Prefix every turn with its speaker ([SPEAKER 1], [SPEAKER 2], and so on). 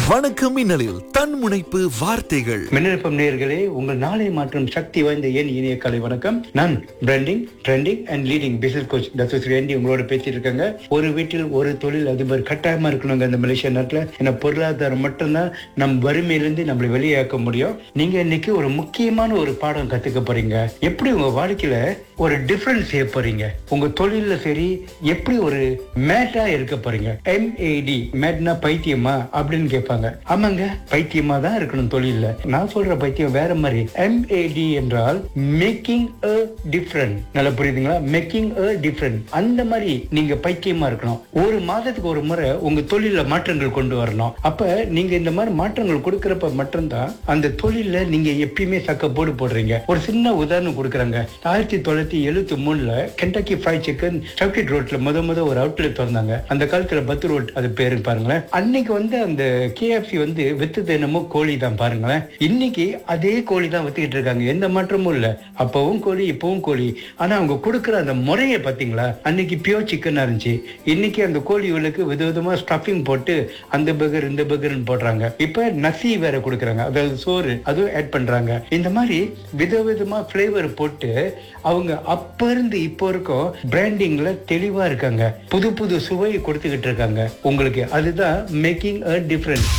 [SPEAKER 1] வணக்கம் மின்னலில் தன்முனைப்பு வார்த்தைகள்
[SPEAKER 2] மின்னல்பம் நேயர்களே உங்கள் நாளை மாற்றும் சக்தி வாய்ந்த என் இனிய கலை வணக்கம் நான் branding trending and leading business coach doctor Shri Andi உங்களோட பேசிட்டு இருக்காங்க ஒரு வீட்டில் ஒரு தொழில் அதிபர் கட்டாயமா இருக்கணுங்க இந்த மலேசியா நாட்டுல ஏன்னா பொருளாதாரம் மட்டும்தான் நம் வறுமையிலிருந்து நம்மளை வெளியாக்க முடியும் நீங்க இன்னைக்கு ஒரு முக்கியமான ஒரு பாடம் கத்துக்க போறீங்க எப்படி உங்க வாழ்க்கையில ஒரு டிஃபரன்ஸ் செய்ய போறீங்க உங்க தொழில்ல சரி எப்படி ஒரு மேட்டா இருக்க போறீங்க எம்ஏடி மேட்னா பைத்தியமா அப்படின்னு கேட்பாங்க ஆமாங்க பைத்தியமா தான் இருக்கணும் தொழில்ல நான் சொல்ற பைத்தியம் வேற மாதிரி எம்ஏடி என்றால் மேக்கிங் அ டிஃபரண்ட் நல்லா புரியுதுங்களா மேக்கிங் அ டிஃபரண்ட் அந்த மாதிரி நீங்க பைத்தியமா இருக்கணும் ஒரு மாதத்துக்கு ஒரு முறை உங்க தொழில மாற்றங்கள் கொண்டு வரணும் அப்ப நீங்க இந்த மாதிரி மாற்றங்கள் கொடுக்கறப்ப மட்டும்தான் அந்த தொழில்ல நீங்க எப்பயுமே சக்க போடு போடுறீங்க ஒரு சின்ன உதாரணம் கொடுக்குறாங்க ஆயிரத்தி தொள்ளாயிரத்தி எழுபத்தி மூணுல கென்டக்கி ஃப்ரைட் சிக்கன் சவுக்கெட் ரோட்ல முத முத ஒரு அவுட்லெட் திறந்தாங்க அந்த காலத்துல பத்து ரோட் அது பேரு பாருங்களேன் அன்னைக்கு வந்து அந்த கேஎஃப்சி வந்து வித்தது என்னமோ கோழி தான் பாருங்களேன் இன்னைக்கு அதே கோழி தான் வித்துக்கிட்டு இருக்காங்க எந்த மாற்றமும் இல்ல அப்பவும் கோழி இப்பவும் கோழி ஆனா அவங்க கொடுக்குற அந்த முறையை பாத்தீங்களா அன்னைக்கு பியோர் சிக்கனா இருந்துச்சு இன்னைக்கு அந்த கோழிகளுக்கு விதவிதமா ஸ்டஃபிங் போட்டு அந்த பர்கர் இந்த பர்கர்னு போடுறாங்க இப்ப நசி வேற கொடுக்குறாங்க அதாவது சோறு அதுவும் ஆட் பண்றாங்க இந்த மாதிரி விதவிதமா ஃபிளேவர் போட்டு அவங்க அப்ப இருந்து இப்போ வரைக்கும் பிராண்டிங்ல தெளிவா இருக்காங்க புது புது சுவையை கொடுத்துக்கிட்டு இருக்காங்க உங்களுக்கு அதுதான் மேக்கிங் அ டிஃபரன்ஸ்